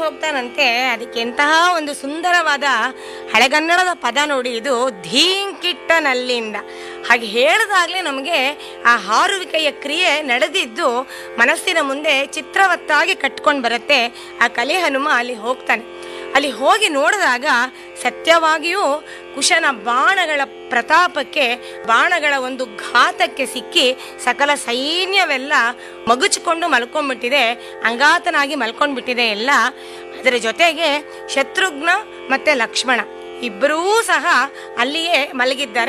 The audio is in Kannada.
ಹೋಗ್ತಾನಂತೆ ಅದಕ್ಕೆ ಎಂತಹ ಒಂದು ಸುಂದರವಾದ ಹಳೆಗನ್ನಡದ ಪದ ನೋಡಿ ಇದು ಧೀಂಕಿಟ್ಟನಲ್ಲಿಂದ ಹಾಗೆ ಹೇಳಿದಾಗಲೇ ನಮಗೆ ಆ ಹಾರುವಿಕೆಯ ಕ್ರಿಯೆ ನಡೆದಿದ್ದು ಮನಸ್ಸಿನ ಮುಂದೆ ಚಿತ್ರವತ್ತಾಗಿ ಕಟ್ಕೊಂಡು ಬರುತ್ತೆ ಆ ಕಲಿ ಹನುಮ ಅಲ್ಲಿ ಹೋಗ್ತಾನೆ ಅಲ್ಲಿ ಹೋಗಿ ನೋಡಿದಾಗ ಸತ್ಯವಾಗಿಯೂ ಕುಶನ ಬಾಣಗಳ ಪ್ರತಾಪಕ್ಕೆ ಬಾಣಗಳ ಒಂದು ಘಾತಕ್ಕೆ ಸಿಕ್ಕಿ ಸಕಲ ಸೈನ್ಯವೆಲ್ಲ ಮಗುಚಿಕೊಂಡು ಮಲ್ಕೊಂಡ್ಬಿಟ್ಟಿದೆ ಅಂಗಾತನಾಗಿ ಮಲ್ಕೊಂಡ್ಬಿಟ್ಟಿದೆ ಎಲ್ಲ ಅದರ ಜೊತೆಗೆ ಶತ್ರುಘ್ನ ಮತ್ತೆ ಲಕ್ಷ್ಮಣ ಇಬ್ಬರೂ ಸಹ ಅಲ್ಲಿಯೇ ಮಲಗಿದ್ದಾರೆ